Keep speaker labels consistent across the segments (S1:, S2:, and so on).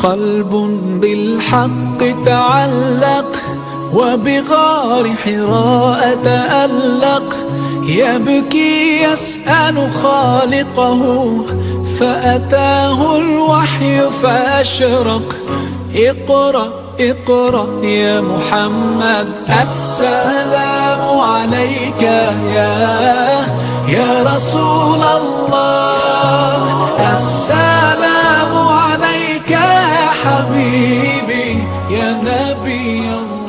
S1: قلب بالحق تعلق وبغار حراء تألق يبكي يسأل خالقه فأتاه الوحي فأشرق اقرأ اقرأ يا محمد السلام عليك يا يا رسول الله السلام عليك يا حبيبي يا نبي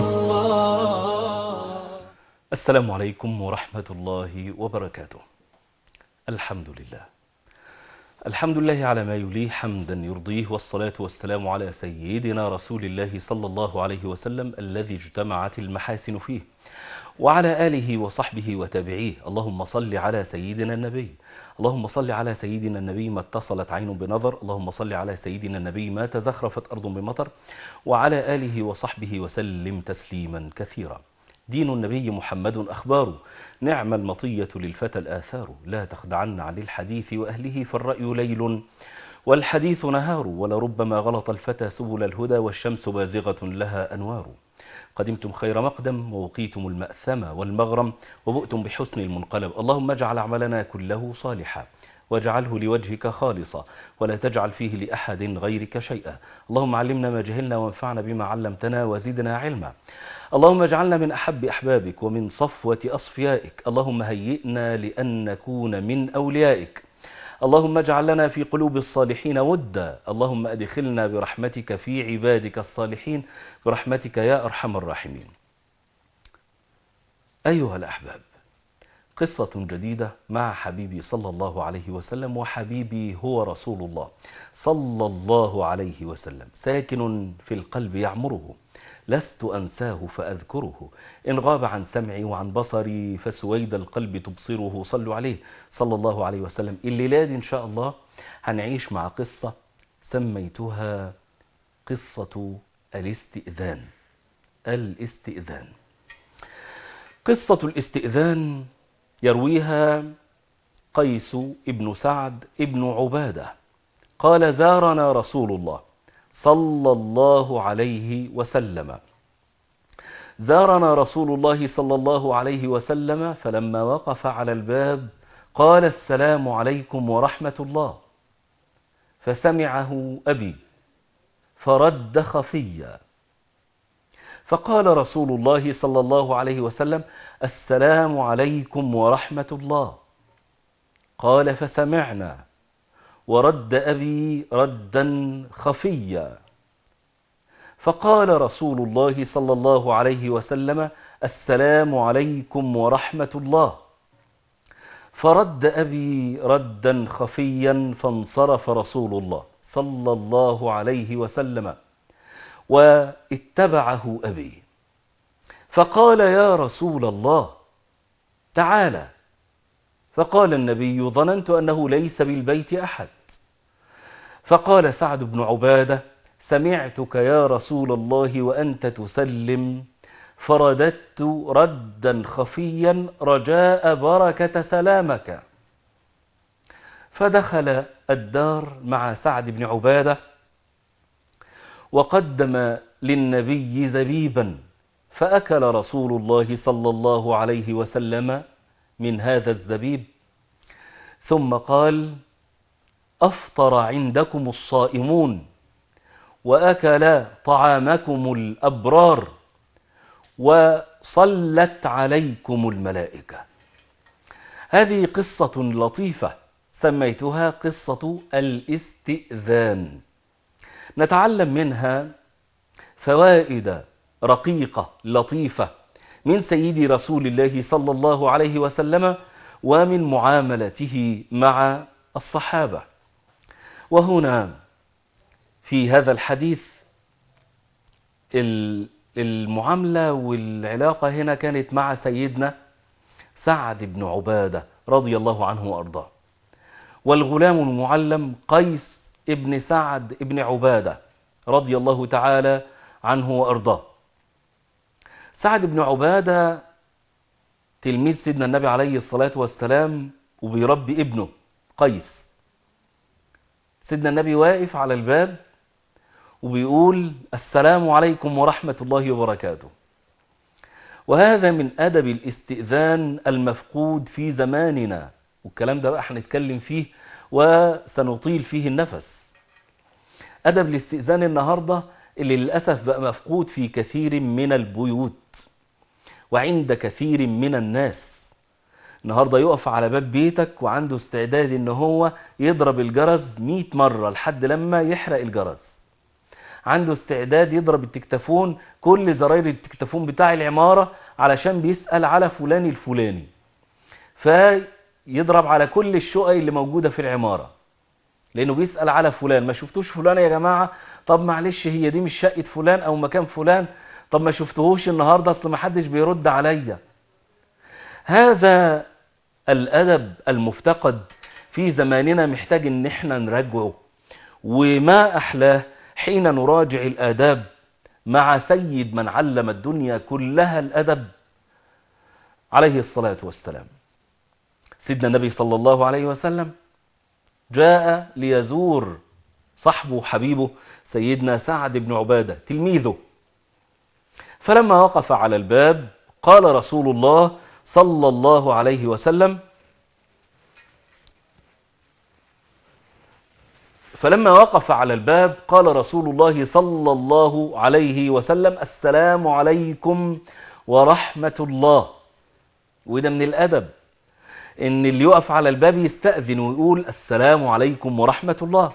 S1: الله
S2: السلام عليكم ورحمة الله وبركاته الحمد لله الحمد لله على ما يليه حمدا يرضيه والصلاة والسلام على سيدنا رسول الله صلى الله عليه وسلم الذي اجتمعت المحاسن فيه وعلى آله وصحبه وتابعيه اللهم صل على سيدنا النبي اللهم صل على سيدنا النبي ما اتصلت عين بنظر اللهم صل على سيدنا النبي ما تزخرفت أرض بمطر وعلى آله وصحبه وسلم تسليما كثيرا دين النبي محمد أخبار نعم المطية للفتى الآثار لا تخدعن عن الحديث وأهله فالرأي ليل والحديث نهار ولربما غلط الفتى سبل الهدى والشمس بازغة لها أنوار قدمتم خير مقدم ووقيتم المأثم والمغرم وبؤتم بحسن المنقلب اللهم اجعل عملنا كله صالحا واجعله لوجهك خالصا ولا تجعل فيه لأحد غيرك شيئا اللهم علمنا ما جهلنا وانفعنا بما علمتنا وزدنا علما اللهم اجعلنا من أحب أحبابك ومن صفوة أصفيائك اللهم هيئنا لأن نكون من أوليائك اللهم اجعل لنا في قلوب الصالحين ودا اللهم أدخلنا برحمتك في عبادك الصالحين برحمتك يا أرحم الراحمين أيها الأحباب قصة جديدة مع حبيبي صلى الله عليه وسلم وحبيبي هو رسول الله صلى الله عليه وسلم ساكن في القلب يعمره لست أنساه فأذكره إن غاب عن سمعي وعن بصري فسويد القلب تبصره صلوا عليه صلى الله عليه وسلم الليلة دي إن شاء الله هنعيش مع قصة سميتها قصة الاستئذان الاستئذان قصة الاستئذان يرويها قيس ابن سعد ابن عبادة قال زارنا رسول الله صلى الله عليه وسلم زارنا رسول الله صلى الله عليه وسلم فلما وقف على الباب قال السلام عليكم ورحمة الله فسمعه أبي فرد خفيا فقال رسول الله صلى الله عليه وسلم السلام عليكم ورحمة الله قال فسمعنا ورد أبي ردا خفيا فقال رسول الله صلى الله عليه وسلم السلام عليكم ورحمة الله فرد أبي ردا خفيا فانصرف رسول الله صلى الله عليه وسلم واتبعه أبي فقال يا رسول الله تعالى فقال النبي ظننت أنه ليس بالبيت أحد فقال سعد بن عبادة سمعتك يا رسول الله وأنت تسلم فرددت ردا خفيا رجاء بركة سلامك فدخل الدار مع سعد بن عبادة وقدم للنبي زبيبا فأكل رسول الله صلى الله عليه وسلم من هذا الزبيب ثم قال أفطر عندكم الصائمون وأكل طعامكم الأبرار وصلت عليكم الملائكة هذه قصة لطيفة سميتها قصة الاستئذان نتعلم منها فوائد رقيقة لطيفة من سيد رسول الله صلى الله عليه وسلم ومن معاملته مع الصحابة وهنا في هذا الحديث المعاملة والعلاقة هنا كانت مع سيدنا سعد بن عبادة رضي الله عنه وأرضاه والغلام المعلم قيس ابن سعد ابن عبادة رضي الله تعالى عنه وأرضاه سعد بن عبادة تلميذ سيدنا النبي عليه الصلاة والسلام وبيربي ابنه قيس سيدنا النبي واقف على الباب وبيقول السلام عليكم ورحمة الله وبركاته وهذا من أدب الاستئذان المفقود في زماننا والكلام ده بقى هنتكلم فيه وسنطيل فيه النفس أدب الاستئذان النهاردة اللي للأسف بقى مفقود في كثير من البيوت وعند كثير من الناس النهاردة يقف على باب بيتك وعنده استعداد ان هو يضرب الجرس 100 مرة لحد لما يحرق الجرس عنده استعداد يضرب التكتفون كل زراير التكتفون بتاع العمارة علشان بيسأل على فلان الفلاني فيضرب على كل الشقق اللي موجودة في العمارة لانه بيسأل على فلان ما شفتوش فلان يا جماعة طب معلش هي دي مش شقة فلان او مكان فلان طب ما شفتهوش النهاردة اصل ما حدش بيرد عليا هذا الادب المفتقد في زماننا محتاج ان احنا نراجعه وما احلاه حين نراجع الاداب مع سيد من علم الدنيا كلها الادب عليه الصلاة والسلام سيدنا النبي صلى الله عليه وسلم جاء ليزور صحبه حبيبه سيدنا سعد بن عبادة تلميذه فلما وقف على الباب قال رسول الله صلى الله عليه وسلم فلما وقف على الباب قال رسول الله صلى الله عليه وسلم السلام عليكم ورحمة الله وده من الأدب ان اللي يقف على الباب يستأذن ويقول السلام عليكم ورحمة الله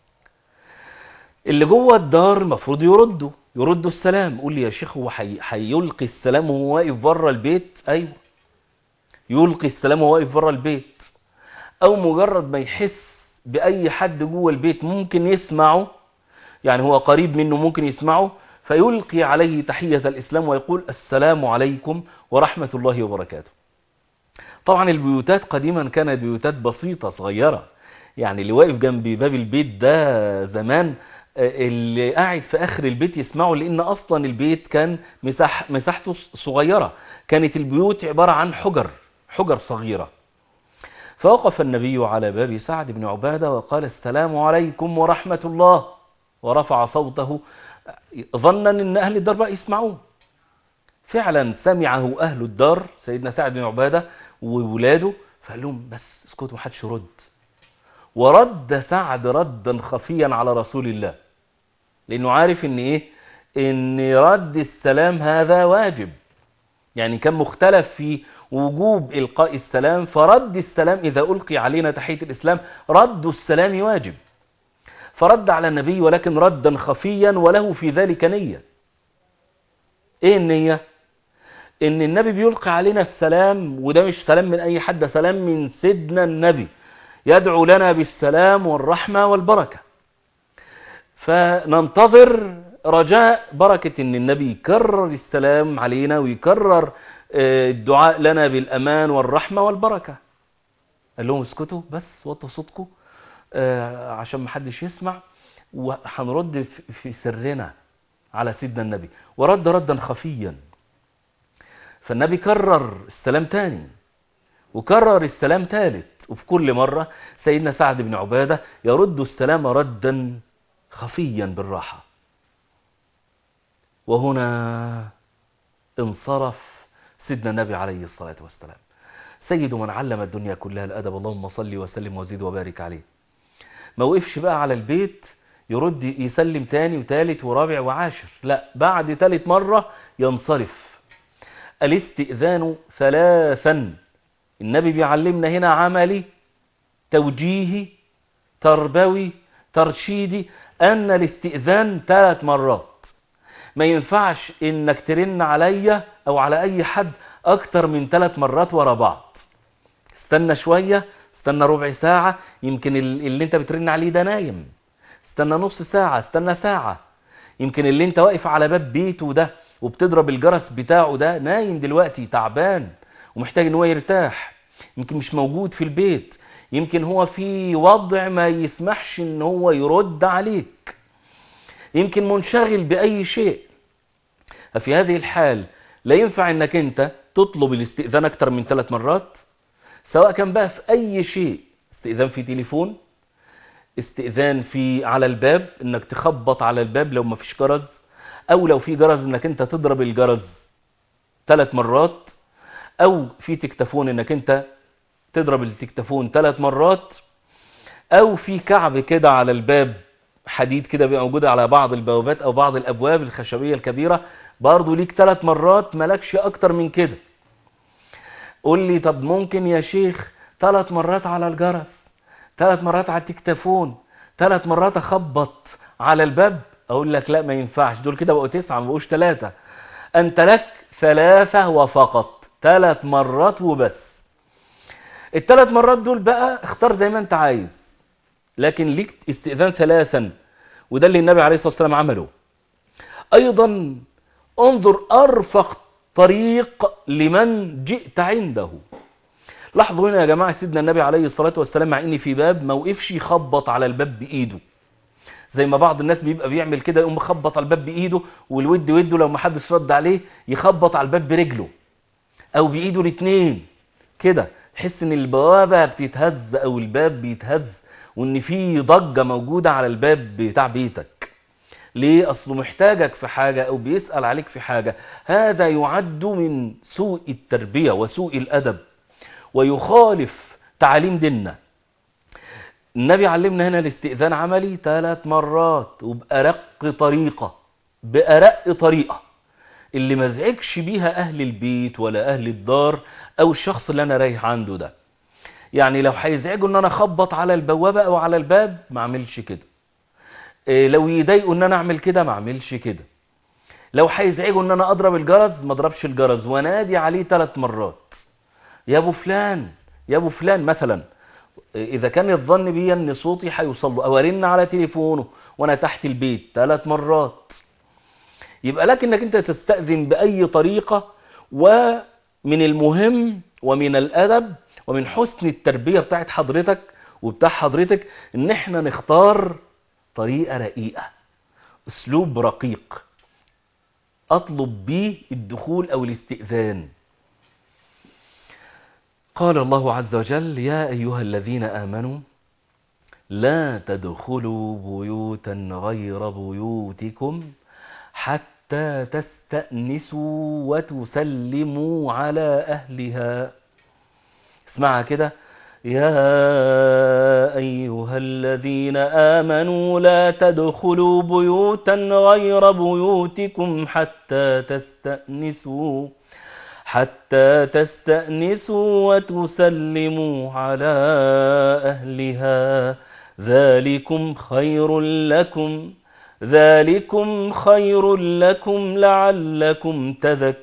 S2: اللي جوه الدار المفروض يردوا يردوا السلام قول لي يا شيخ هو هيلقي السلام وهو واقف بره البيت ايوه يلقي السلام وهو واقف بره البيت او مجرد ما يحس باي حد جوه البيت ممكن يسمعه يعني هو قريب منه ممكن يسمعه فيلقي عليه تحية الاسلام ويقول السلام عليكم ورحمة الله وبركاته طبعا البيوتات قديما كانت بيوتات بسيطة صغيرة يعني اللي واقف جنب باب البيت ده زمان اللي قاعد في اخر البيت يسمعه لان اصلا البيت كان مساح مساحته صغيرة كانت البيوت عبارة عن حجر حجر صغيرة فوقف النبي على باب سعد بن عبادة وقال السلام عليكم ورحمة الله ورفع صوته ظنا ان اهل الدار بقى يسمعوه فعلا سمعه اهل الدار سيدنا سعد بن عبادة وولاده فقال لهم بس اسكتوا محدش يرد ورد سعد ردا خفيا على رسول الله لانه عارف ان ايه ان رد السلام هذا واجب يعني كان مختلف في وجوب القاء السلام فرد السلام اذا القي علينا تحية الاسلام رد السلام واجب فرد على النبي ولكن ردا خفيا وله في ذلك نية ايه النية ان النبي بيلقي علينا السلام وده مش سلام من اي حد سلام من سيدنا النبي يدعو لنا بالسلام والرحمة والبركة فننتظر رجاء بركة ان النبي يكرر السلام علينا ويكرر الدعاء لنا بالامان والرحمة والبركة قال لهم اسكتوا بس وطوا صوتكم عشان ما حدش يسمع وهنرد في سرنا على سيدنا النبي ورد ردا خفيا فالنبي كرر السلام تاني وكرر السلام ثالث وفي كل مرة سيدنا سعد بن عبادة يرد السلام ردا خفيا بالراحة وهنا انصرف سيدنا النبي عليه الصلاة والسلام سيد من علم الدنيا كلها الأدب اللهم صل وسلم وزيد وبارك عليه ما وقفش بقى على البيت يرد يسلم تاني وتالت ورابع وعاشر لا بعد تالت مرة ينصرف الاستئذان ثلاثا النبي بيعلمنا هنا عملي توجيهي تربوي ترشيدي أن الاستئذان ثلاث مرات ما ينفعش انك ترن عليا او على اي حد اكتر من ثلاث مرات ورا بعض استنى شوية استنى ربع ساعة يمكن اللي انت بترن عليه ده نايم استنى نص ساعة استنى ساعة يمكن اللي انت واقف على باب بيته ده وبتضرب الجرس بتاعه ده نايم دلوقتي تعبان ومحتاج ان هو يرتاح يمكن مش موجود في البيت يمكن هو في وضع ما يسمحش ان هو يرد عليك يمكن منشغل بأي شيء ففي هذه الحال لا ينفع انك انت تطلب الاستئذان اكتر من ثلاث مرات سواء كان بقى في اي شيء استئذان في تليفون استئذان في على الباب انك تخبط على الباب لو ما فيش جرس او لو في جرس انك انت تضرب الجرس ثلاث مرات او في تكتفون انك انت تضرب التكتفون ثلاث مرات او في كعب كده على الباب حديد كده بيبقى موجود على بعض البوابات او بعض الابواب الخشبيه الكبيره برضه ليك ثلاث مرات مالكش اكتر من كده قول لي طب ممكن يا شيخ ثلاث مرات على الجرس ثلاث مرات على التكتفون ثلاث مرات اخبط على الباب اقول لك لا ما ينفعش دول كده بقوا تسعه ما بقوش ثلاثه انت لك ثلاثه وفقط ثلاث مرات وبس الثلاث مرات دول بقى اختار زي ما انت عايز لكن ليك استئذان ثلاثا وده اللي النبي عليه الصلاه والسلام عمله ايضا انظر ارفق طريق لمن جئت عنده لاحظوا هنا يا جماعه سيدنا النبي عليه الصلاه والسلام مع ان في باب ما وقفش يخبط على الباب بايده زي ما بعض الناس بيبقى بيعمل كده يقوم مخبط على الباب بايده والود وده لو ما حدش رد عليه يخبط على الباب برجله او بايده الاثنين كده تحس ان البوابه بتتهز او الباب بيتهز وان في ضجه موجوده على الباب بتاع بيتك ليه اصله محتاجك في حاجه او بيسال عليك في حاجه هذا يعد من سوء التربيه وسوء الادب ويخالف تعاليم ديننا النبي علمنا هنا الاستئذان عملي ثلاث مرات وبأرق طريقة بأرق طريقة اللي ما ازعجش بيها أهل البيت ولا أهل الدار أو الشخص اللي أنا رايح عنده ده يعني لو هيزعجوا ان انا اخبط على البوابة او على الباب ما اعملش كده إيه لو يضايقوا ان انا اعمل كده ما اعملش كده لو هيزعجوا ان انا اضرب الجرس ما اضربش الجرس وانادي عليه ثلاث مرات يا ابو فلان يا ابو فلان مثلا اذا كان الظن بي ان صوتي هيوصل له او ارن على تليفونه وانا تحت البيت ثلاث مرات يبقى لكنك انت تستأذن باي طريقة ومن المهم ومن الادب ومن حسن التربية بتاعت حضرتك وبتاع حضرتك ان احنا نختار طريقة رقيقة اسلوب رقيق اطلب بيه الدخول او الاستئذان قال الله عز وجل يا أيها الذين آمنوا لا تدخلوا بيوتا غير بيوتكم حتى تستأنسوا وتسلموا على أهلها اسمعها كده يا أيها الذين آمنوا لا تدخلوا بيوتا غير بيوتكم حتى تستأنسوا حتى تستأنسوا وتسلموا على أهلها ذلكم خير لكم ذلكم خير لكم لعلكم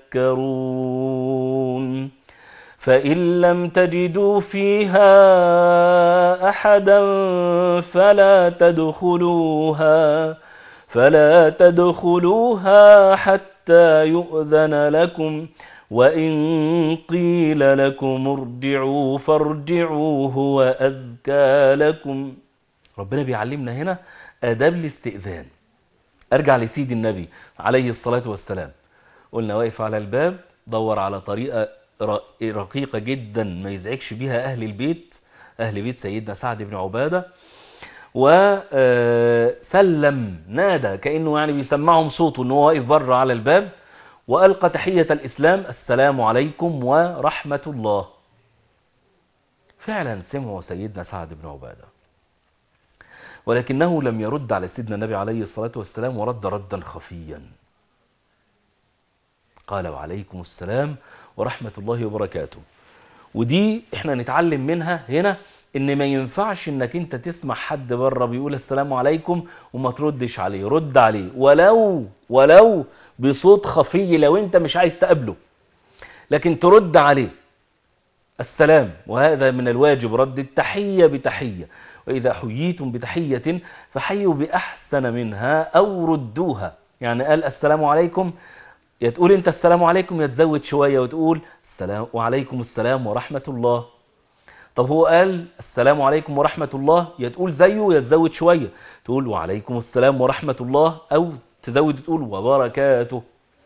S2: تذكرون فإن لم تجدوا فيها أحدا فلا تدخلوها فلا تدخلوها حتى يؤذن لكم وإن قيل لكم ارجعوا فارجعوا هو أذكى لكم ربنا بيعلمنا هنا آداب الاستئذان أرجع لسيد النبي عليه الصلاة والسلام قلنا واقف على الباب دور على طريقة رقيقة جدا ما يزعجش بيها أهل البيت أهل بيت سيدنا سعد بن عبادة وسلم نادى كأنه يعني بيسمعهم صوته أنه واقف بره على الباب وألقى تحية الإسلام السلام عليكم ورحمة الله فعلا سمعوا سيدنا سعد بن عبادة ولكنه لم يرد على سيدنا النبي عليه الصلاة والسلام ورد ردا خفيا قال وعليكم السلام ورحمة الله وبركاته ودي احنا نتعلم منها هنا ان ما ينفعش انك انت تسمع حد بره بيقول السلام عليكم وما تردش عليه رد عليه ولو ولو بصوت خفي لو انت مش عايز تقابله لكن ترد عليه السلام وهذا من الواجب رد التحية بتحية وإذا حييتم بتحية فحيوا بأحسن منها أو ردوها يعني قال السلام عليكم يا تقول انت السلام عليكم يا تزود شوية وتقول السلام وعليكم السلام ورحمة الله طب هو قال السلام عليكم ورحمة الله يا تقول زيه يا تزود شوية تقول وعليكم السلام ورحمة الله أو تزود تقول وبركاته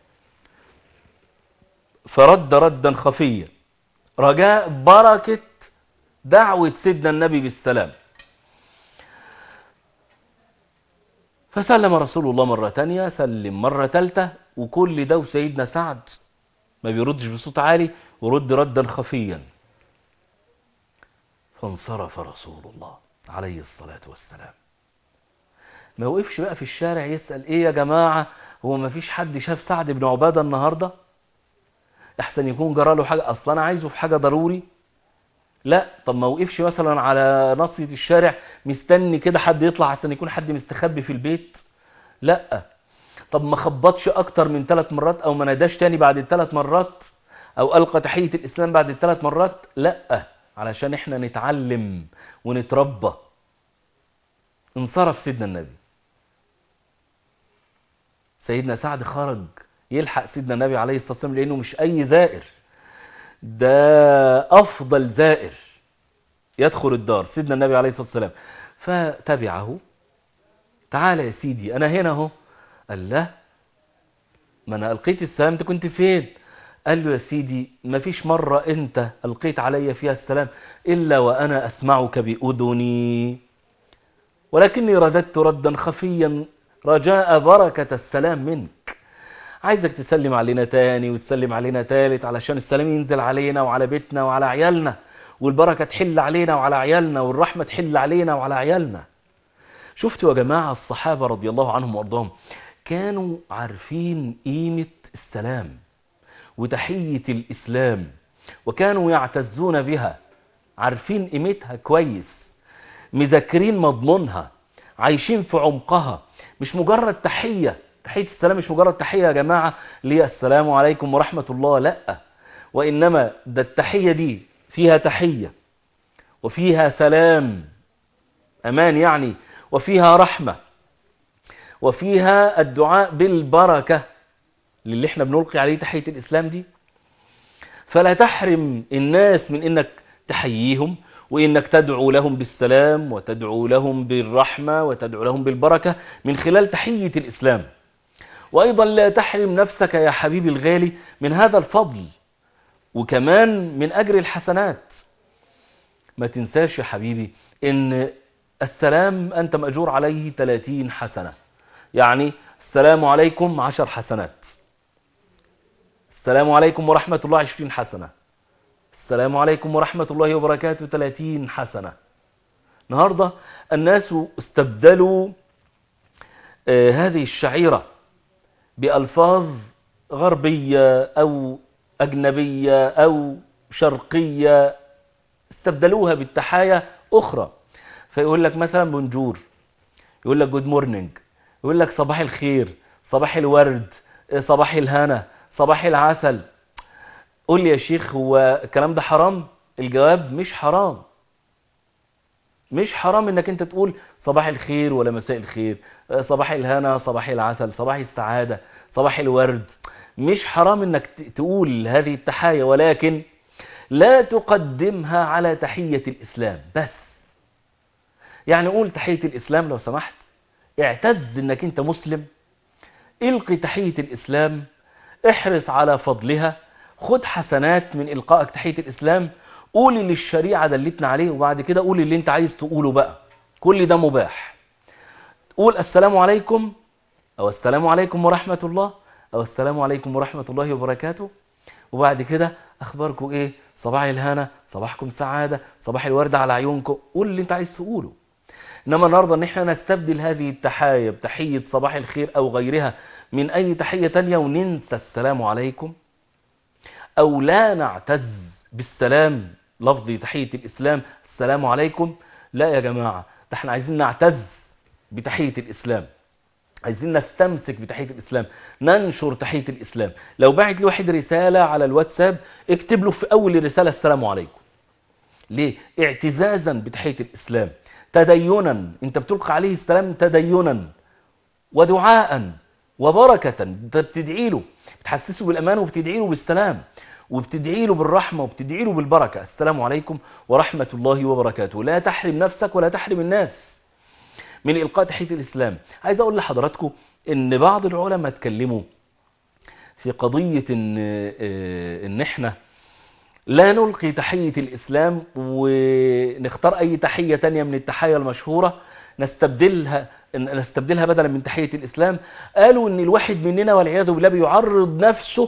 S2: فرد ردا خفيا رجاء بركة دعوة سيدنا النبي بالسلام فسلم رسول الله مرة تانية سلم مرة تالتة وكل ده وسيدنا سعد ما بيردش بصوت عالي ورد ردا خفيا فانصرف رسول الله عليه الصلاة والسلام ما وقفش بقى في الشارع يسأل ايه يا جماعة هو ما فيش حد شاف سعد بن عبادة النهاردة احسن يكون جرى له حاجة اصلا انا عايزه في حاجة ضروري لا طب ما وقفش مثلا على ناصية الشارع مستني كده حد يطلع عشان يكون حد مستخبي في البيت لا طب ما خبطش اكتر من ثلاث مرات او ما ناداش تاني بعد الثلاث مرات او القى تحية الاسلام بعد الثلاث مرات لا علشان احنا نتعلم ونتربى انصرف سيدنا النبي سيدنا سعد خرج يلحق سيدنا النبي عليه الصلاة والسلام لأنه مش أي زائر ده أفضل زائر يدخل الدار سيدنا النبي عليه الصلاة والسلام فتبعه تعال يا سيدي أنا هنا اهو قال له ما أنا ألقيت السلام أنت كنت فين قال له يا سيدي ما فيش مرة أنت ألقيت علي فيها السلام إلا وأنا أسمعك بأذني ولكني رددت ردا خفيا رجاء بركة السلام منك عايزك تسلم علينا تاني وتسلم علينا تالت علشان السلام ينزل علينا وعلى بيتنا وعلى عيالنا والبركة تحل علينا وعلى عيالنا والرحمة تحل علينا وعلى عيالنا شفتوا يا جماعة الصحابة رضي الله عنهم وارضاهم كانوا عارفين قيمة السلام وتحية الإسلام وكانوا يعتزون بها عارفين قيمتها كويس مذاكرين مضمونها عايشين في عمقها مش مجرد تحية تحية السلام مش مجرد تحية يا جماعة لي السلام عليكم ورحمة الله لا وإنما ده التحية دي فيها تحية وفيها سلام أمان يعني وفيها رحمة وفيها الدعاء بالبركة للي احنا بنلقي عليه تحية الإسلام دي فلا تحرم الناس من إنك تحييهم وإنك تدعو لهم بالسلام وتدعو لهم بالرحمة وتدعو لهم بالبركة من خلال تحية الإسلام وأيضا لا تحرم نفسك يا حبيبي الغالي من هذا الفضل وكمان من أجر الحسنات ما تنساش يا حبيبي إن السلام أنت مأجور عليه 30 حسنة يعني السلام عليكم 10 حسنات السلام عليكم ورحمة الله 20 حسنة السلام عليكم ورحمة الله وبركاته 30 حسنة النهاردة الناس استبدلوا آه هذه الشعيرة بألفاظ غربية أو أجنبية أو شرقية استبدلوها بالتحايا أخرى فيقول لك مثلا بونجور يقول لك جود مورنينج يقول لك صباح الخير صباح الورد صباح الهنا صباح العسل قول لي يا شيخ هو الكلام ده حرام الجواب مش حرام مش حرام انك انت تقول صباح الخير ولا مساء الخير صباح الهنا صباح العسل صباح السعادة صباح الورد مش حرام انك تقول هذه التحايا ولكن لا تقدمها على تحية الإسلام بس يعني قول تحية الإسلام لو سمحت اعتز انك انت مسلم القي تحية الإسلام احرص على فضلها خد حسنات من إلقائك تحية الإسلام قول اللي الشريعة دلتنا عليه وبعد كده قول اللي انت عايز تقوله بقى كل ده مباح قول السلام عليكم أو السلام عليكم ورحمة الله أو السلام عليكم ورحمة الله وبركاته وبعد كده أخباركم إيه صباح الهنا صباحكم سعادة صباح الورد على عيونكم قول اللي انت عايز تقوله إنما النهاردة إن احنا نستبدل هذه التحايا بتحية صباح الخير أو غيرها من أي تحية تانية وننسى السلام عليكم أو لا نعتز بالسلام لفظ تحية الإسلام السلام عليكم لا يا جماعة ده احنا عايزين نعتز بتحية الإسلام عايزين نستمسك بتحية الإسلام ننشر تحية الإسلام لو بعت لي واحد رسالة على الواتساب اكتب له في أول الرسالة السلام عليكم ليه؟ اعتزازا بتحية الإسلام تدينا انت بتلقى عليه السلام تدينا ودعاء وبركة انت بتدعي له بتحسسه بالأمان وبتدعي له بالسلام وبتدعي له بالرحمة وبتدعي له بالبركة السلام عليكم ورحمة الله وبركاته لا تحرم نفسك ولا تحرم الناس من إلقاء تحية الإسلام عايز أقول لحضراتكم إن بعض العلماء اتكلموا في قضية إن, إن إحنا لا نلقي تحية الإسلام ونختار أي تحية تانية من التحايا المشهورة نستبدلها إن نستبدلها بدلا من تحية الإسلام قالوا إن الواحد مننا والعياذ بالله بيعرض نفسه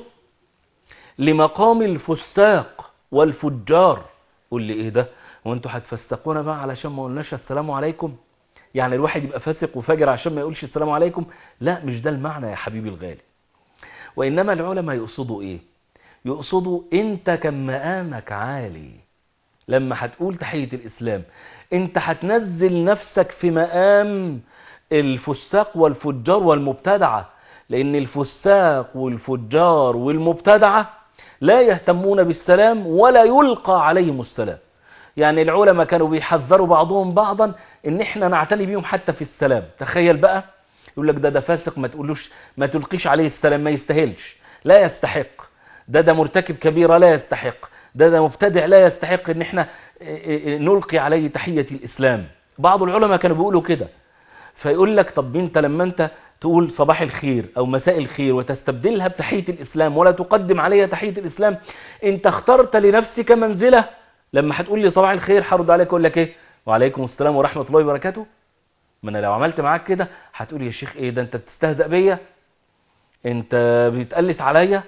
S2: لمقام الفساق والفجار قول لي إيه ده وانتوا هتفسقونا بقى علشان ما قلناش السلام عليكم يعني الواحد يبقى فاسق وفاجر عشان ما يقولش السلام عليكم لا مش ده المعنى يا حبيبي الغالي وإنما العلماء يقصدوا إيه يقصدوا أنت كان مقامك عالي لما هتقول تحية الإسلام أنت هتنزل نفسك في مقام الفساق والفجار والمبتدعة لأن الفساق والفجار والمبتدعة لا يهتمون بالسلام ولا يلقى عليهم السلام يعني العلماء كانوا بيحذروا بعضهم بعضا ان احنا نعتني بيهم حتى في السلام تخيل بقى يقول لك ده ده فاسق ما تقولوش ما تلقيش عليه السلام ما يستاهلش لا يستحق ده ده مرتكب كبيرة لا يستحق ده ده مبتدع لا يستحق ان احنا نلقي عليه تحية الاسلام بعض العلماء كانوا بيقولوا كده فيقول لك طب انت لما انت تقول صباح الخير او مساء الخير وتستبدلها بتحية الاسلام ولا تقدم عليها تحية الاسلام انت اخترت لنفسك منزلة لما هتقول لي صباح الخير هرد عليك اقول لك ايه وعليكم السلام ورحمة الله وبركاته ما انا لو عملت معاك كده هتقول يا شيخ ايه ده انت بتستهزأ بيا انت بتقلس عليا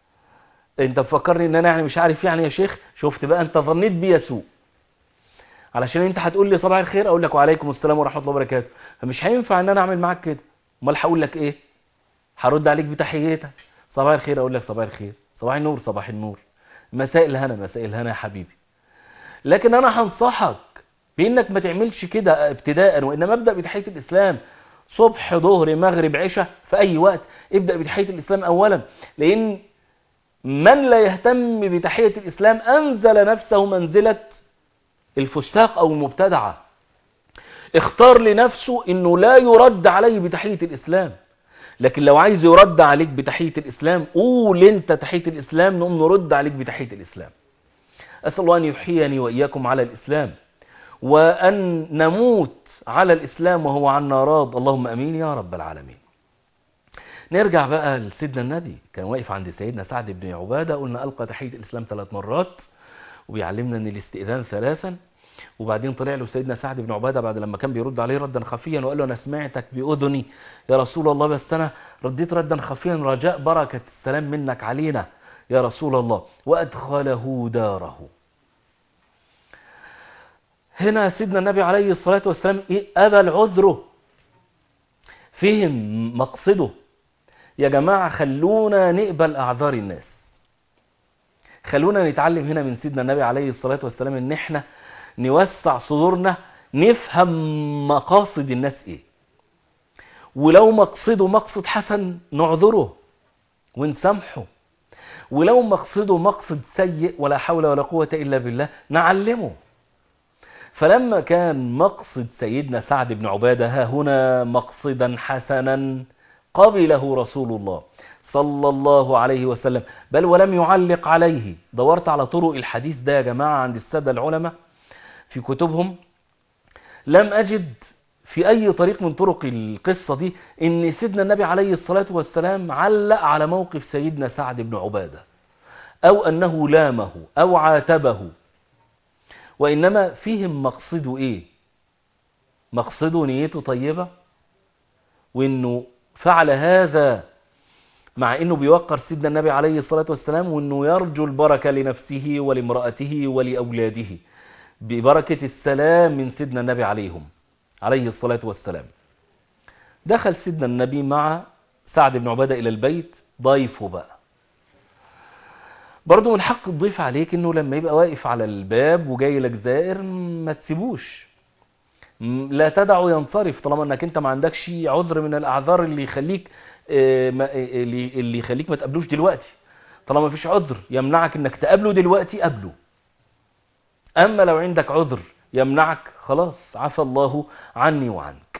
S2: انت مفكرني ان انا يعني مش عارف يعني يا شيخ شفت بقى انت ظنيت بيا سوء علشان انت هتقول لي صباح الخير اقول لك وعليكم السلام ورحمة الله وبركاته فمش هينفع ان انا اعمل معاك كده امال هقول لك ايه هرد عليك بتحيتك صباح الخير اقول لك صباح الخير صباح النور صباح النور مساء الهنا مساء الهنا يا حبيبي لكن انا هنصحك بانك ما تعملش كده ابتداء وانما ابدا بتحيه الاسلام صبح ظهر مغرب عشاء في اي وقت ابدا بتحيه الاسلام اولا لان من لا يهتم بتحيه الاسلام انزل نفسه منزله الفساق او المبتدعه اختار لنفسه انه لا يرد عليه بتحيه الاسلام لكن لو عايز يرد عليك بتحيه الاسلام قول انت تحيه الاسلام نقوم نرد عليك بتحيه الاسلام أسأل الله أن يحييني وإياكم على الإسلام وأن نموت على الإسلام وهو عنا راض اللهم أمين يا رب العالمين نرجع بقى لسيدنا النبي كان واقف عند سيدنا سعد بن عبادة قلنا ألقى تحية الإسلام ثلاث مرات وبيعلمنا أن الاستئذان ثلاثا وبعدين طلع له سيدنا سعد بن عبادة بعد لما كان بيرد عليه ردا خفيا وقال له أنا سمعتك بأذني يا رسول الله بس أنا رديت ردا خفيا رجاء بركة السلام منك علينا يا رسول الله وأدخله داره هنا سيدنا النبي عليه الصلاة والسلام إيه أبى العذر فهم مقصده يا جماعة خلونا نقبل أعذار الناس خلونا نتعلم هنا من سيدنا النبي عليه الصلاة والسلام ان احنا نوسع صدورنا نفهم مقاصد الناس ايه ولو مقصده مقصد حسن نعذره ونسامحه ولو مقصده مقصد سيء ولا حول ولا قوة إلا بالله نعلمه فلما كان مقصد سيدنا سعد بن عبادة ها هنا مقصدا حسنا قبله رسول الله صلى الله عليه وسلم بل ولم يعلق عليه دورت على طرق الحديث ده يا جماعة عند السادة العلماء في كتبهم لم أجد في أي طريق من طرق القصة دي إن سيدنا النبي عليه الصلاة والسلام علق على موقف سيدنا سعد بن عبادة أو أنه لامه أو عاتبه وإنما فيهم مقصده إيه مقصده نيته طيبة وإنه فعل هذا مع انه بيوقر سيدنا النبي عليه الصلاة والسلام وانه يرجو البركة لنفسه ولامرأته ولأولاده ببركة السلام من سيدنا النبي عليهم عليه الصلاة والسلام دخل سيدنا النبي مع سعد بن عبادة الى البيت ضيفه بقى برضه من حق الضيف عليك انه لما يبقى واقف على الباب وجاي لك زائر ما تسيبوش لا تدعه ينصرف طالما انك انت ما عندكش عذر من الاعذار اللي يخليك اللي يخليك ما تقابلوش دلوقتي طالما مفيش عذر يمنعك انك تقابله دلوقتي قابله اما لو عندك عذر يمنعك خلاص عفى الله عني وعنك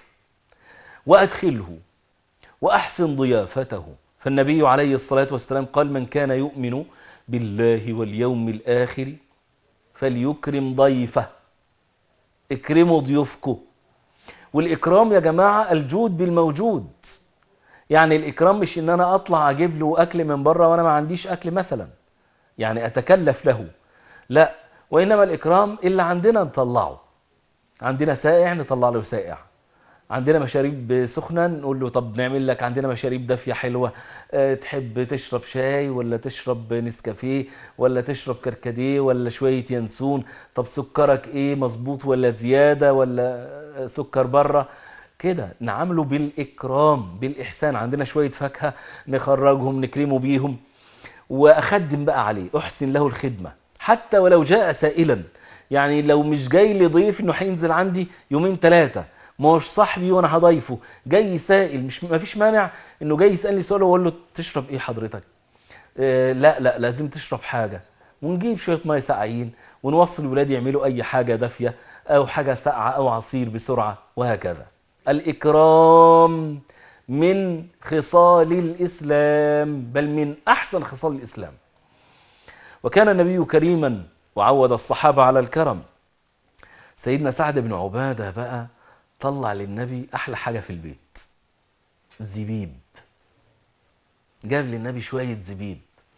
S2: وادخله واحسن ضيافته فالنبي عليه الصلاة والسلام قال من كان يؤمن بالله واليوم الآخر فليكرم ضيفه اكرموا ضيوفكم والإكرام يا جماعة الجود بالموجود يعني الإكرام مش إن أنا أطلع أجيب له أكل من بره وأنا ما عنديش أكل مثلا يعني أتكلف له لا وإنما الإكرام اللي عندنا نطلعه عندنا سائع نطلع له سائع عندنا مشاريب سخنة نقول له طب نعمل لك عندنا مشاريب دافية حلوة أه تحب تشرب شاي ولا تشرب نسكافيه ولا تشرب كركديه ولا شوية ينسون طب سكرك ايه مظبوط ولا زيادة ولا سكر بره كده نعامله بالإكرام بالإحسان عندنا شوية فاكهة نخرجهم نكرمه بيهم وأخدم بقى عليه أحسن له الخدمة حتى ولو جاء سائلا يعني لو مش جاي لي ضيف انه هينزل عندي يومين ثلاثة مش صاحبي وانا هضيفه جاي سائل مش ما فيش مانع انه جاي يسالني سؤال واقول له تشرب ايه حضرتك آه لا لا لازم تشرب حاجه ونجيب شويه ميه ساقعين ونوصل ولادي يعملوا اي حاجه دافيه او حاجه ساقعه او عصير بسرعه وهكذا الاكرام من خصال الاسلام بل من احسن خصال الاسلام وكان النبي كريما وعود الصحابه على الكرم سيدنا سعد بن عباده بقى طلع للنبي احلى حاجة في البيت زبيب جاب للنبي شوية زبيب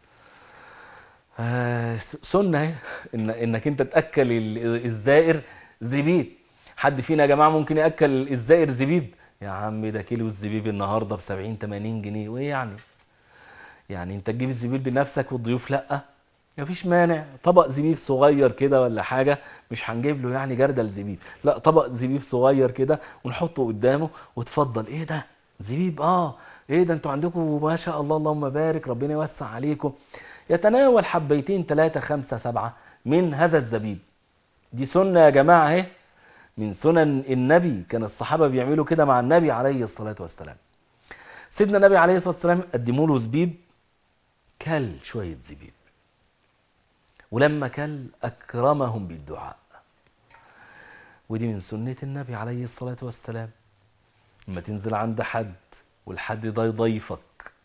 S2: آه سنة إن انك انت تأكل الزائر زبيب حد فينا يا جماعة ممكن يأكل الزائر زبيب يا عم ده كيلو الزبيب النهاردة بسبعين تمانين جنيه وايه يعني يعني انت تجيب الزبيب بنفسك والضيوف لأ مفيش مانع طبق زبيب صغير كده ولا حاجة مش هنجيب له يعني جردل زبيب لا طبق زبيب صغير كده ونحطه قدامه وتفضل ايه ده زبيب اه ايه ده انتوا عندكم ما شاء الله اللهم بارك ربنا يوسع عليكم يتناول حبيتين ثلاثة خمسة سبعة من هذا الزبيب دي سنة يا جماعة اهي من سنن النبي كان الصحابة بيعملوا كده مع النبي عليه الصلاة والسلام سيدنا النبي عليه الصلاة والسلام قدموا له زبيب كل شوية زبيب ولما كل أكرمهم بالدعاء ودي من سنة النبي عليه الصلاة والسلام لما تنزل عند حد والحد ده يضيفك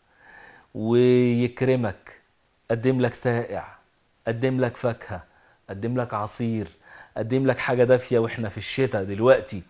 S2: ويكرمك قدم لك سائع قدم لك فاكهة قدم لك عصير قدم لك حاجة دافية واحنا في الشتاء دلوقتي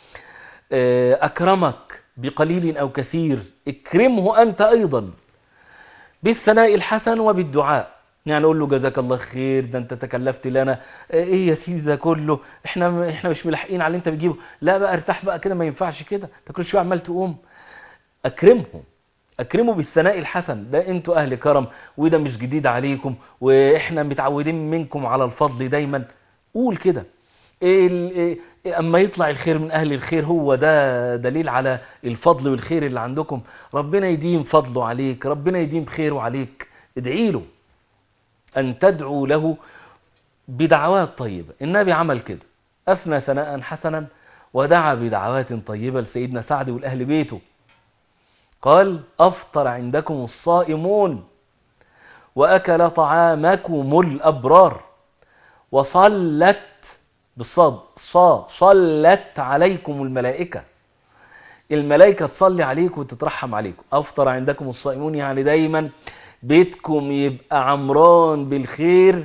S2: أكرمك بقليل أو كثير اكرمه أنت أيضا بالثناء الحسن وبالدعاء يعني اقول له جزاك الله خير ده انت تكلفت لنا ايه يا سيدي ده كله احنا احنا مش ملاحقين على اللي انت بتجيبه لا بقى ارتاح بقى كده ما ينفعش كده انت كل شويه عمال تقوم اكرمهم اكرموا بالثناء الحسن ده انتوا اهل كرم وده مش جديد عليكم واحنا متعودين منكم على الفضل دايما قول كده إيه اما يطلع الخير من اهل الخير هو ده دليل على الفضل والخير اللي عندكم ربنا يديم فضله عليك ربنا يديم خيره عليك ادعي له أن تدعو له بدعوات طيبة النبي عمل كده أثنى ثناء حسنا ودعا بدعوات طيبة لسيدنا سعد والأهل بيته قال أفطر عندكم الصائمون وأكل طعامكم الأبرار وصلت بالصاد صا صلت عليكم الملائكة الملائكة تصلي عليكم وتترحم عليكم أفطر عندكم الصائمون يعني دايما بيتكم يبقى عمران بالخير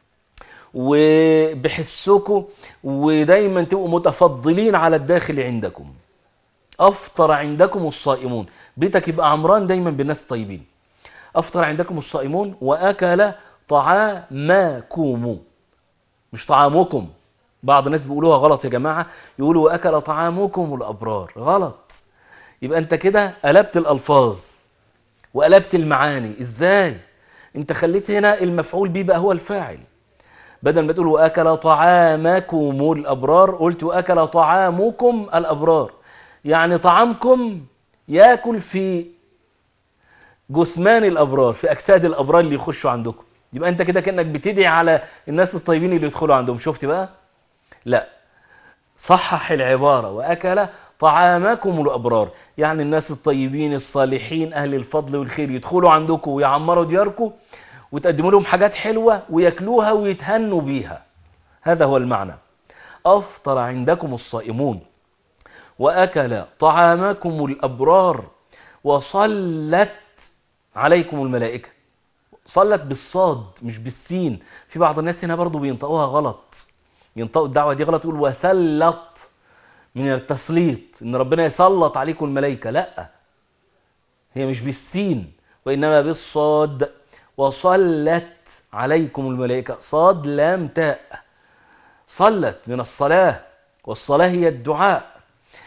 S2: وبحسكم ودايما تبقوا متفضلين على الداخل عندكم أفطر عندكم الصائمون بيتك يبقى عمران دايما بالناس الطيبين أفطر عندكم الصائمون وأكل طعامكم مش طعامكم بعض الناس بيقولوها غلط يا جماعة يقولوا وأكل طعامكم الأبرار غلط يبقى أنت كده قلبت الألفاظ وقلبت المعاني ازاي انت خليت هنا المفعول به بقى هو الفاعل بدل ما تقول واكل طعامكم الابرار قلت واكل طعامكم الابرار يعني طعامكم ياكل في جثمان الابرار في اجساد الابرار اللي يخشوا عندكم يبقى انت كده كانك بتدعي على الناس الطيبين اللي يدخلوا عندهم شفت بقى لا صحح العباره واكل طعامكم الأبرار يعني الناس الطيبين الصالحين أهل الفضل والخير يدخلوا عندكم ويعمروا دياركم وتقدموا لهم حاجات حلوة ويأكلوها ويتهنوا بيها هذا هو المعنى أفطر عندكم الصائمون وأكل طعامكم الأبرار وصلت عليكم الملائكة صلت بالصاد مش بالسين في بعض الناس هنا برضو بينطقوها غلط ينطقوا الدعوة دي غلط يقول وسلط من التسليط ان ربنا يسلط عليكم الملائكة لا هي مش بالسين وإنما بالصاد وصلت عليكم الملائكة صاد لام تاء صلت من الصلاة والصلاة هي الدعاء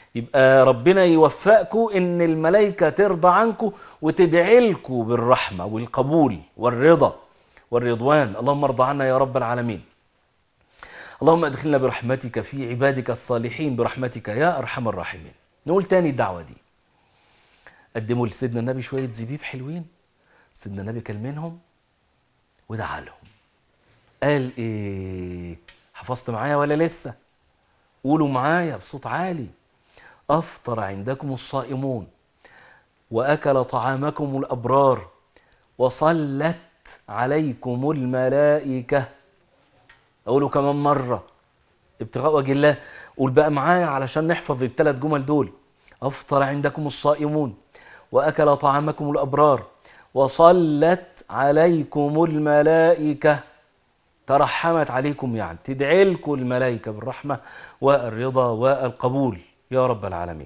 S2: يبقى ربنا يوفقكم ان الملائكة ترضى عنكم وتدعي لكم بالرحمة والقبول والرضا والرضوان اللهم ارضى عنا يا رب العالمين اللهم ادخلنا برحمتك في عبادك الصالحين برحمتك يا ارحم الراحمين نقول تاني الدعوة دي قدموا لسيدنا النبي شوية زبيب حلوين سيدنا النبي كل منهم ودعا لهم قال ايه حفظت معايا ولا لسه قولوا معايا بصوت عالي افطر عندكم الصائمون واكل طعامكم الابرار وصلت عليكم الملائكة اقوله كمان مرة ابتغاء وجه الله قول بقى معايا علشان نحفظ الثلاث جمل دول افطر عندكم الصائمون واكل طعامكم الابرار وصلت عليكم الملائكة ترحمت عليكم يعني تدعي لكم الملائكة بالرحمة والرضا والقبول يا رب العالمين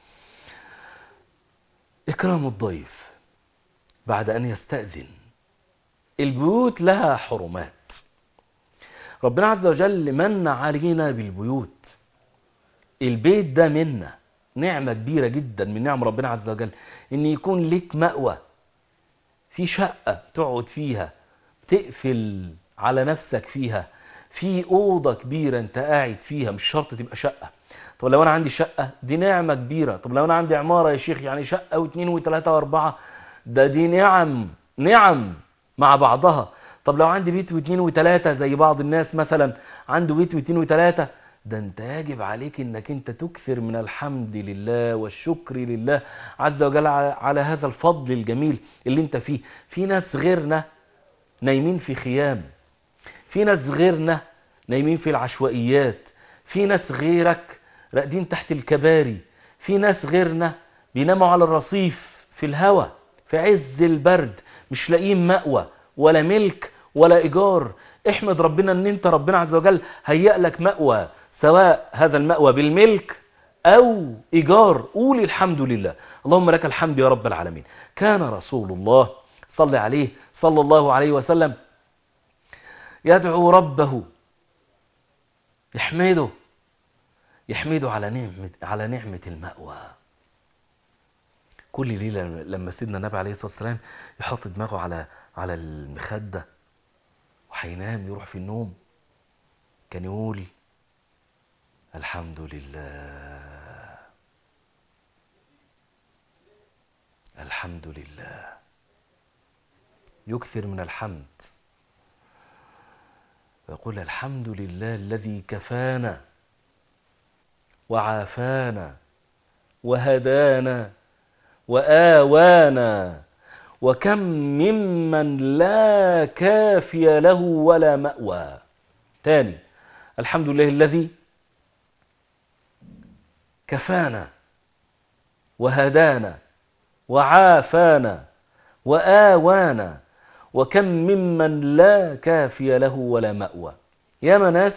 S2: إكرام الضيف بعد أن يستأذن البيوت لها حرمات ربنا عز وجل من علينا بالبيوت البيت ده منا نعمة كبيرة جدا من نعم ربنا عز وجل ان يكون لك مأوى في شقة تقعد فيها تقفل على نفسك فيها في أوضة كبيرة انت قاعد فيها مش شرط تبقى شقة طب لو انا عندي شقة دي نعمة كبيرة طب لو انا عندي عمارة يا شيخ يعني شقة واثنين وثلاثة واربعة ده دي نعم نعم مع بعضها طب لو عندي بيت واثنين وثلاثة زي بعض الناس مثلا عنده بيت واثنين وثلاثة ده انت يجب عليك انك انت تكثر من الحمد لله والشكر لله عز وجل على هذا الفضل الجميل اللي انت فيه في ناس غيرنا نايمين في خيام في ناس غيرنا نايمين في العشوائيات في ناس غيرك راقدين تحت الكباري في ناس غيرنا بيناموا على الرصيف في الهوا في عز البرد مش لاقيين مأوى ولا ملك ولا إيجار احمد ربنا ان انت ربنا عز وجل هيأ لك مأوى سواء هذا المأوى بالملك أو إيجار قول الحمد لله اللهم لك الحمد يا رب العالمين كان رسول الله صلى عليه صلى الله عليه وسلم يدعو ربه يحمده يحمده على نعمة على نعمة المأوى كل ليلة لما سيدنا النبي عليه الصلاة والسلام يحط دماغه على على المخدة وهينام يروح في النوم كان يقول الحمد لله الحمد لله يكثر من الحمد ويقول الحمد لله الذي كفانا وعافانا وهدانا وآوانا وكم ممن لا كافي له ولا مأوى تاني الحمد لله الذي كفانا وهدانا وعافانا وآوانا وكم ممن لا كافي له ولا مأوى يا ناس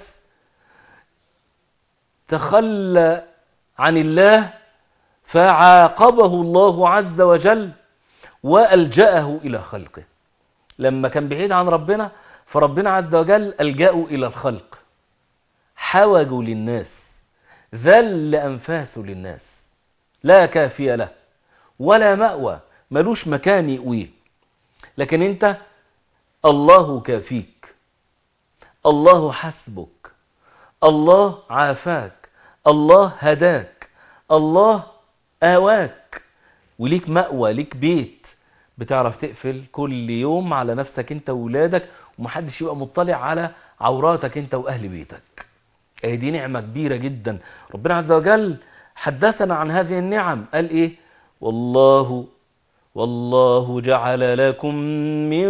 S2: تخلى عن الله فعاقبه الله عز وجل وألجأه إلى خلقه لما كان بعيد عن ربنا فربنا عز وجل ألجأه إلى الخلق حوجوا للناس ذل أنفاسه للناس لا كافية له ولا مأوى ملوش مكان يقويه لكن انت الله كافيك الله حسبك الله عافاك الله هداك الله آواك وليك مأوى ليك بيت بتعرف تقفل كل يوم على نفسك انت وولادك ومحدش يبقى مطلع على عوراتك انت واهل بيتك اهي دي نعمة كبيرة جدا ربنا عز وجل حدثنا عن هذه النعم قال ايه والله والله جعل لكم من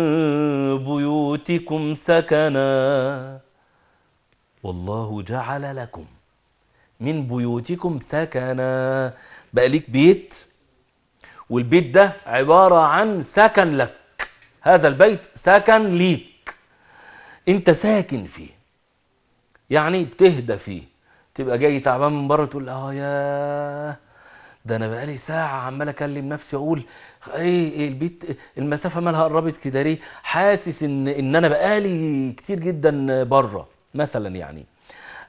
S2: بيوتكم سكنا والله جعل لكم من بيوتكم سكنا بقى ليك بيت والبيت ده عبارة عن سكن لك هذا البيت سكن ليك انت ساكن فيه يعني بتهدى فيه تبقى جاي تعبان من بره تقول اه يا ده انا بقالي ساعة عمال اكلم نفسي اقول ايه, إيه البيت المسافة مالها قربت كده ليه حاسس ان ان انا بقالي كتير جدا بره مثلا يعني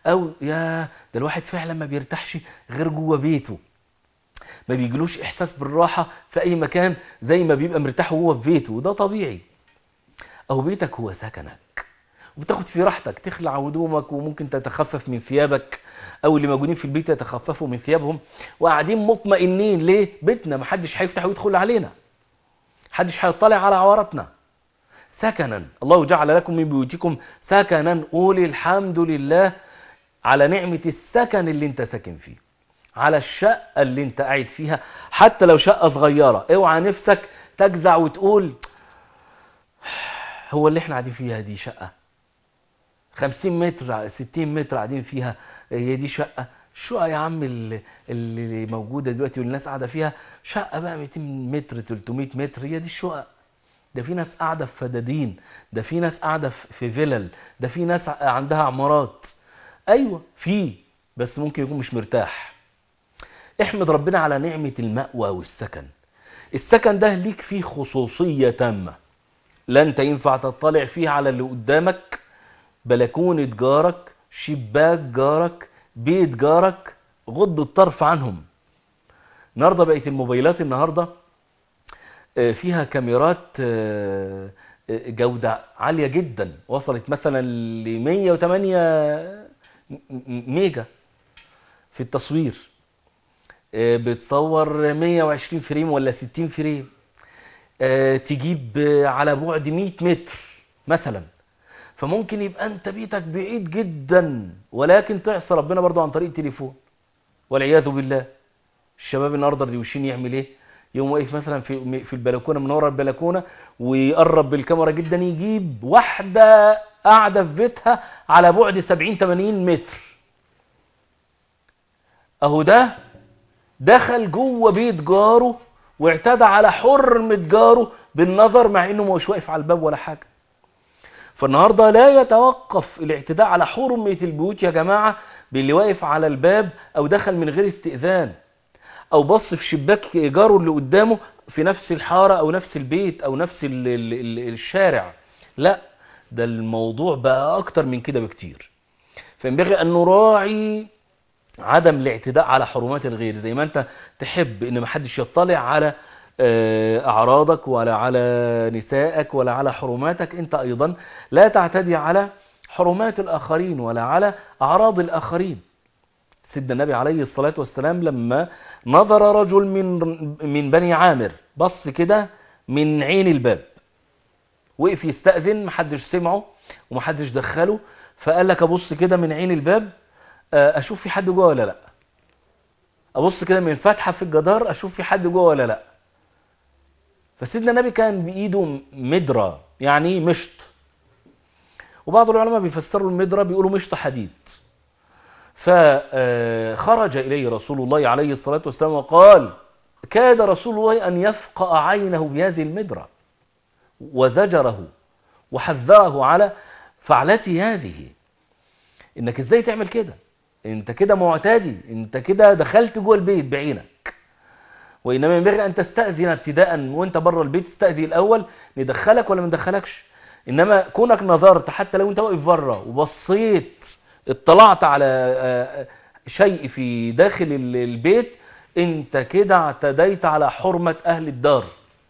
S2: او يا ده الواحد فعلا ما بيرتاحش غير جوه بيته ما بيجلوش احساس بالراحة في اي مكان زي ما بيبقى مرتاح جوه في بيته وده طبيعي او بيتك هو سكنك وبتاخد فيه راحتك تخلع هدومك وممكن تتخفف من ثيابك او اللي موجودين في البيت يتخففوا من ثيابهم وقاعدين مطمئنين ليه بيتنا محدش هيفتح ويدخل علينا محدش هيطلع على عوراتنا سكنا الله جعل لكم من بيوتكم سكنا قول الحمد لله على نعمة السكن اللي انت ساكن فيه على الشقة اللي انت قاعد فيها حتى لو شقة صغيرة اوعى نفسك تجزع وتقول هو اللي احنا قاعدين فيها دي شقة خمسين متر ستين متر قاعدين فيها هي دي شقة الشقة يا عم اللي, اللي موجودة دلوقتي والناس قاعدة فيها شقة بقى 200 متر 300 متر هي دي الشقق ده في ناس قاعدة في فدادين ده في ناس قاعدة في فيلل ده في ناس عندها عمارات ايوه في بس ممكن يكون مش مرتاح احمد ربنا على نعمة المأوى والسكن السكن ده ليك فيه خصوصية تامة لا انت ينفع تطلع فيه على اللي قدامك بلكونة جارك شباك جارك بيت جارك غض الطرف عنهم النهاردة بقت الموبايلات النهاردة فيها كاميرات جودة عالية جدا وصلت مثلا ل 108 ميجا في التصوير بتصور 120 فريم ولا 60 فريم تجيب على بعد 100 متر مثلا فممكن يبقى انت بيتك بعيد جدا ولكن تعصى ربنا برضو عن طريق التليفون والعياذ بالله الشباب النهارده الروشين يعمل ايه يوم واقف مثلا في في البلكونه من ورا البلكونه ويقرب بالكاميرا جدا يجيب واحده قاعده في بيتها على بعد 70 80 متر اهو ده دخل جوه بيت جاره واعتدى على حرمه جاره بالنظر مع انه مش واقف على الباب ولا حاجه فالنهاردة لا يتوقف الاعتداء على حرمة البيوت يا جماعة باللي واقف على الباب او دخل من غير استئذان او بص في شباك جاره اللي قدامه في نفس الحارة او نفس البيت او نفس ال ال ال الشارع لا ده الموضوع بقى اكتر من كده بكتير فينبغي ان نراعي عدم الاعتداء على حرمات الغير زي ما انت تحب ان محدش يطلع على أعراضك ولا على نسائك ولا على حرماتك أنت أيضا لا تعتدي على حرمات الآخرين ولا على أعراض الآخرين سيدنا النبي عليه الصلاة والسلام لما نظر رجل من من بني عامر بص كده من عين الباب وقف يستأذن محدش سمعه ومحدش دخله فقال لك أبص كده من عين الباب أشوف في حد جوه ولا لا أبص كده من فتحة في الجدار أشوف في حد جوه ولا لا فسيدنا النبي كان بإيده مدرة يعني مشط وبعض العلماء بيفسروا المدرة بيقولوا مشط حديد فخرج إليه رسول الله عليه الصلاة والسلام وقال كاد رسول الله أن يفقأ عينه بهذه المدرة وزجره وحذره على فعلتي هذه انك ازاي تعمل كده انت كده معتدي انت كده دخلت جوه البيت بعينك وإنما ينبغي أن تستأذن ابتداء وانت بره البيت تستأذن الأول ندخلك ولا ما ندخلكش إنما كونك نظرت حتى لو انت واقف بره وبصيت اطلعت على شيء في داخل البيت انت كده اعتديت على حرمة أهل الدار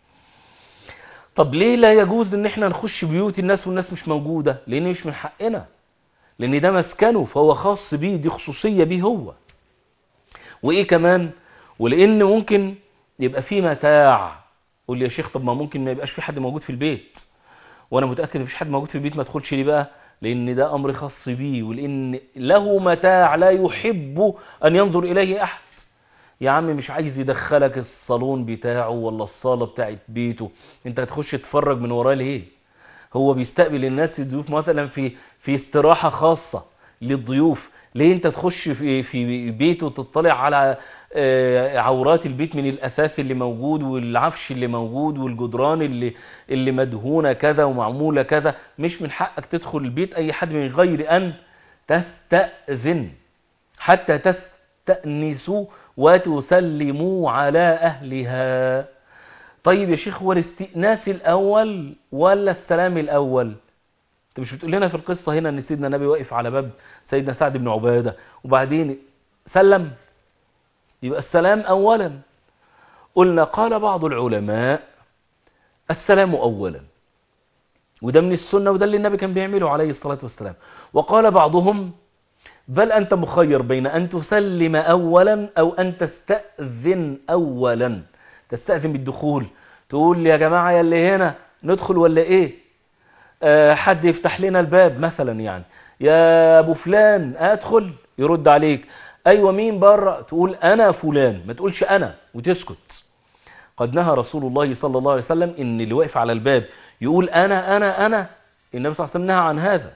S2: طب ليه لا يجوز ان احنا نخش بيوت الناس والناس مش موجودة لان مش من حقنا لان ده مسكنه فهو خاص بيه دي خصوصية بيه هو وايه كمان ولان ممكن يبقى في متاع قول لي يا شيخ طب ما ممكن ما يبقاش في حد موجود في البيت وانا متاكد ان مفيش حد موجود في البيت ما ادخلش ليه بقى لان ده امر خاص بيه ولان له متاع لا يحب ان ينظر اليه احد يا عم مش عايز يدخلك الصالون بتاعه ولا الصاله بتاعت بيته انت هتخش تتفرج من وراه ليه هو بيستقبل الناس الضيوف مثلا في في استراحه خاصه للضيوف ليه انت تخش في في بيته وتطلع على عورات البيت من الاساس اللي موجود والعفش اللي موجود والجدران اللي اللي مدهونه كذا ومعموله كذا مش من حقك تدخل البيت اي حد من غير ان تستأذن حتى تستأنسوا وتسلموا على اهلها طيب يا شيخ هو الاستئناس الاول ولا السلام الاول انت مش بتقول لنا في القصة هنا ان سيدنا النبي واقف على باب سيدنا سعد بن عبادة وبعدين سلم يبقى السلام اولا قلنا قال بعض العلماء السلام اولا وده من السنة وده اللي النبي كان بيعمله عليه الصلاة والسلام وقال بعضهم بل أنت مخير بين أن تسلم أولا أو أن تستأذن أولا تستأذن بالدخول تقول لي يا جماعة يا اللي هنا ندخل ولا إيه أه حد يفتح لنا الباب مثلا يعني يا أبو فلان أدخل يرد عليك أيوة مين بره تقول أنا فلان ما تقولش أنا وتسكت قد نهى رسول الله صلى الله عليه وسلم إن اللي واقف على الباب يقول أنا أنا أنا النبي صلى الله عليه وسلم نهى عن هذا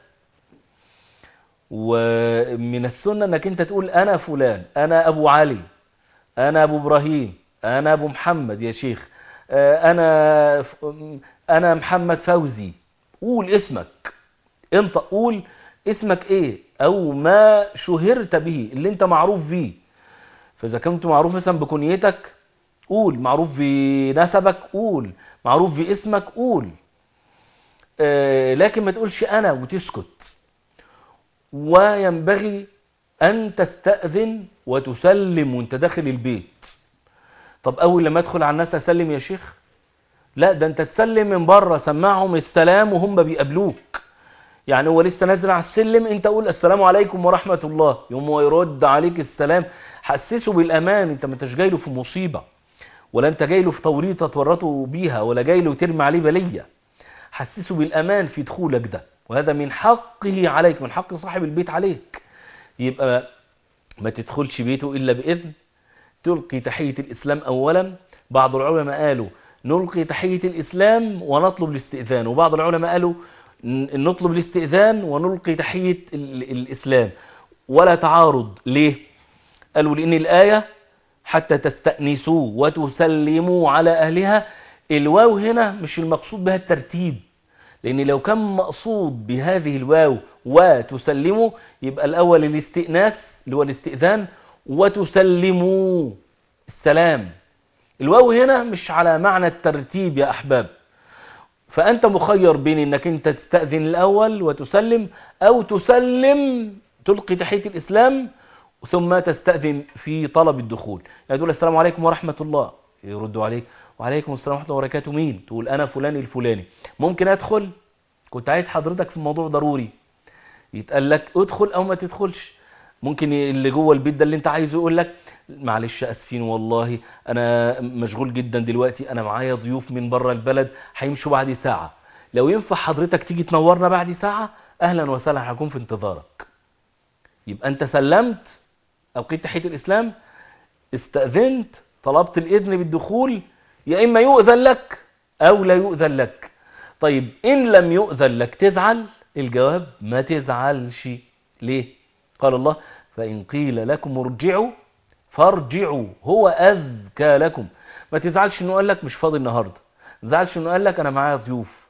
S2: ومن السنة انك انت تقول انا فلان انا ابو علي انا ابو ابراهيم انا ابو محمد يا شيخ انا انا محمد فوزي قول اسمك انت قول اسمك ايه او ما شهرت به اللي انت معروف فيه فاذا كنت معروف مثلا بكنيتك قول معروف بنسبك قول معروف باسمك قول لكن ما تقولش انا وتسكت وينبغي أن تستأذن وتسلم وانت داخل البيت طب أول لما أدخل على الناس أسلم يا شيخ لا ده انت تسلم من بره سمعهم السلام وهم بيقابلوك يعني هو لسه نازل على السلم انت قول السلام عليكم ورحمة الله يوم هو يرد عليك السلام حسسه بالأمان انت ما انتش جاي له في مصيبة ولا انت جاي له في توريطة تورطه بيها ولا جاي له ترمي عليه بلية حسسه بالأمان في دخولك ده وهذا من حقه عليك من حق صاحب البيت عليك يبقى ما تدخلش بيته إلا بإذن تلقي تحية الإسلام أولا بعض العلماء قالوا نلقي تحية الإسلام ونطلب الاستئذان وبعض العلماء قالوا نطلب الاستئذان ونلقي تحية الإسلام ولا تعارض ليه قالوا لأن الآية حتى تستأنسوا وتسلموا على أهلها الواو هنا مش المقصود بها الترتيب لأن لو كان مقصود بهذه الواو وتسلموا يبقى الأول الاستئناس اللي هو الاستئذان وتسلموا السلام الواو هنا مش على معنى الترتيب يا أحباب فأنت مخير بين أنك أنت تستأذن الأول وتسلم أو تسلم تلقي تحية الإسلام ثم تستأذن في طلب الدخول يعني تقول السلام عليكم ورحمة الله يردوا عليك وعليكم السلام ورحمة الله وبركاته مين تقول أنا فلان الفلاني ممكن أدخل كنت عايز حضرتك في موضوع ضروري يتقال لك ادخل أو ما تدخلش ممكن اللي جوه البيت ده اللي انت عايزه يقول لك معلش اسفين والله انا مشغول جدا دلوقتي انا معايا ضيوف من بره البلد هيمشوا بعد ساعة لو ينفع حضرتك تيجي تنورنا بعد ساعة اهلا وسهلا هكون في انتظارك يبقى انت سلمت القيت تحية الاسلام استأذنت طلبت الاذن بالدخول يا اما يؤذن لك او لا يؤذن لك طيب ان لم يؤذن لك تزعل الجواب ما تزعلش ليه قال الله فإن قيل لكم ارجعوا فارجعوا هو أذكى لكم ما تزعلش انه قال لك مش فاضي النهاردة ما تزعلش انه قال لك انا معايا ضيوف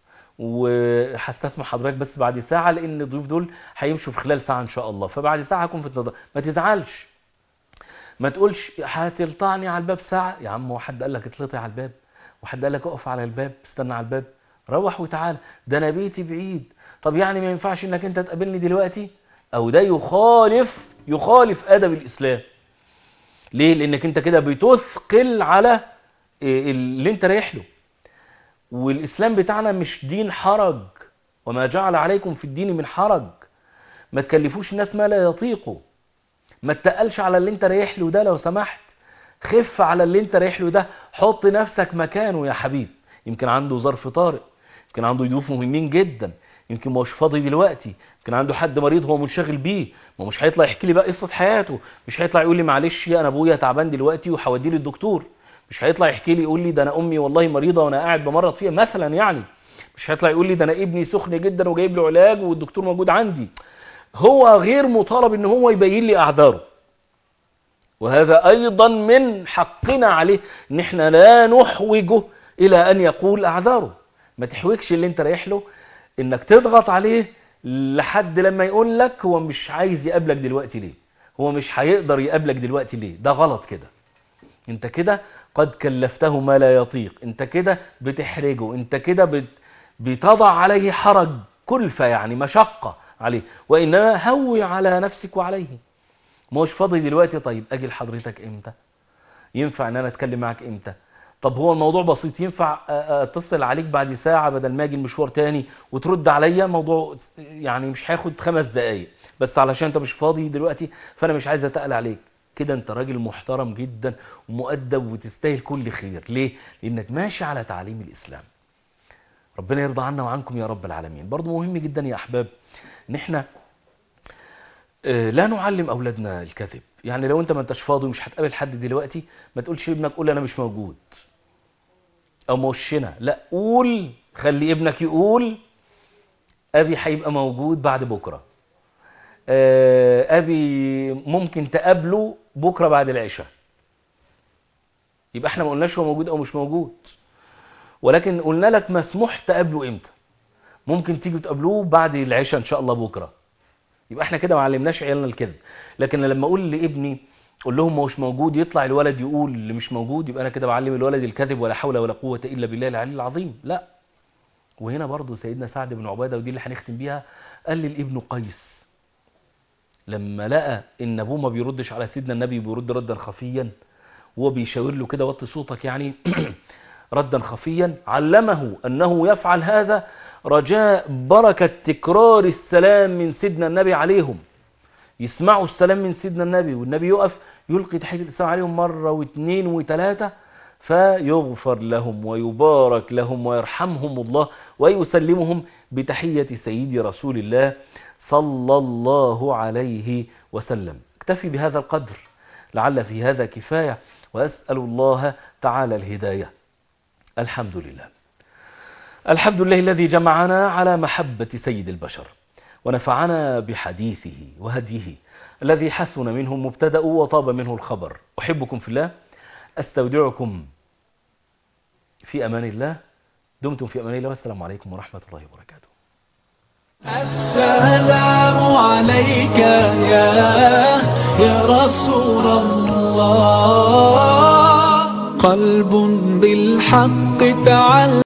S2: وهستسمع حضرتك بس بعد ساعة لان الضيوف دول هيمشوا في خلال ساعة ان شاء الله فبعد ساعة هكون في النظر ما تزعلش ما تقولش هتلطعني على الباب ساعة يا عم هو حد قال لك اطلطي على الباب وحد قال لك اقف على الباب استنى على الباب روح وتعالى ده انا بيتي بعيد طب يعني ما ينفعش انك انت تقابلني دلوقتي او ده يخالف يخالف ادب الاسلام ليه لانك انت كده بتثقل على اللي انت رايح له والاسلام بتاعنا مش دين حرج وما جعل عليكم في الدين من حرج ما تكلفوش الناس ما لا يطيقوا ما تتقلش على اللي انت رايح له ده لو سمحت خف على اللي انت رايح له ده حط نفسك مكانه يا حبيب يمكن عنده ظرف طارئ يمكن عنده ضيوف مهمين جدا يمكن ما هوش فاضي دلوقتي يمكن عنده حد مريض هو منشغل بيه ما مش هيطلع يحكي لي بقى قصه حياته مش هيطلع يقول لي معلش انا ابويا تعبان دلوقتي وهوديه للدكتور مش هيطلع يحكي لي يقول لي ده انا امي والله مريضه وانا قاعد بمرض فيها مثلا يعني مش هيطلع يقول لي ده انا ابني سخن جدا وجايب له علاج والدكتور موجود عندي هو غير مطالب ان هو يبين لي اعذاره وهذا ايضا من حقنا عليه ان احنا لا نحوجه الى ان يقول اعذاره ما تحوجش اللي انت رايح له انك تضغط عليه لحد لما يقول لك هو مش عايز يقابلك دلوقتي ليه هو مش هيقدر يقابلك دلوقتي ليه ده غلط كده انت كده قد كلفته ما لا يطيق انت كده بتحرجه انت كده بت... بتضع عليه حرج كلفة يعني مشقة عليه وإنما هوي على نفسك وعليه ما هوش فاضي دلوقتي طيب أجي لحضرتك إمتى ينفع ان انا اتكلم معاك امتى طب هو الموضوع بسيط ينفع اتصل عليك بعد ساعة بدل ما اجي المشوار تاني وترد عليا موضوع يعني مش هياخد خمس دقايق بس علشان انت مش فاضي دلوقتي فانا مش عايز اتقل عليك كده انت راجل محترم جدا ومؤدب وتستاهل كل خير ليه لانك ماشي على تعليم الاسلام ربنا يرضى عنا وعنكم يا رب العالمين برضو مهم جدا يا احباب ان احنا لا نعلم اولادنا الكذب يعني لو انت ما انتش فاضي ومش هتقابل حد دلوقتي ما تقولش لابنك قول انا مش موجود او موشنا لا قول خلي ابنك يقول ابي هيبقى موجود بعد بكره ابي ممكن تقابله بكره بعد العشاء يبقى احنا ما قلناش هو موجود او مش موجود ولكن قلنا لك مسموح تقابله امتى ممكن تيجوا تقابلوه بعد العشاء ان شاء الله بكره يبقى احنا كده ما علمناش عيالنا الكذب لكن لما اقول لابني قول لهم ما هوش موجود يطلع الولد يقول اللي مش موجود يبقى انا كده بعلم الولد الكذب ولا حول ولا قوه الا بالله العلي العظيم لا وهنا برضو سيدنا سعد بن عباده ودي اللي هنختم بيها قال للابن قيس لما لقى ان ابوه ما بيردش على سيدنا النبي بيرد ردا خفيا وهو بيشاور له كده وطي صوتك يعني ردا خفيا علمه انه يفعل هذا رجاء بركة تكرار السلام من سيدنا النبي عليهم يسمعوا السلام من سيدنا النبي والنبي يقف يلقي تحية السلام عليهم مرة واثنين وثلاثة فيغفر لهم ويبارك لهم ويرحمهم الله ويسلمهم بتحية سيد رسول الله صلى الله عليه وسلم اكتفي بهذا القدر لعل في هذا كفاية وأسأل الله تعالى الهداية الحمد لله الحمد لله الذي جمعنا على محبة سيد البشر ونفعنا بحديثه وهديه الذي حسن منه المبتدأ وطاب منه الخبر أحبكم في الله أستودعكم في أمان الله دمتم في أمان الله والسلام عليكم ورحمة الله وبركاته
S1: السلام عليك يا يا رسول الله قلب بالحق تعلق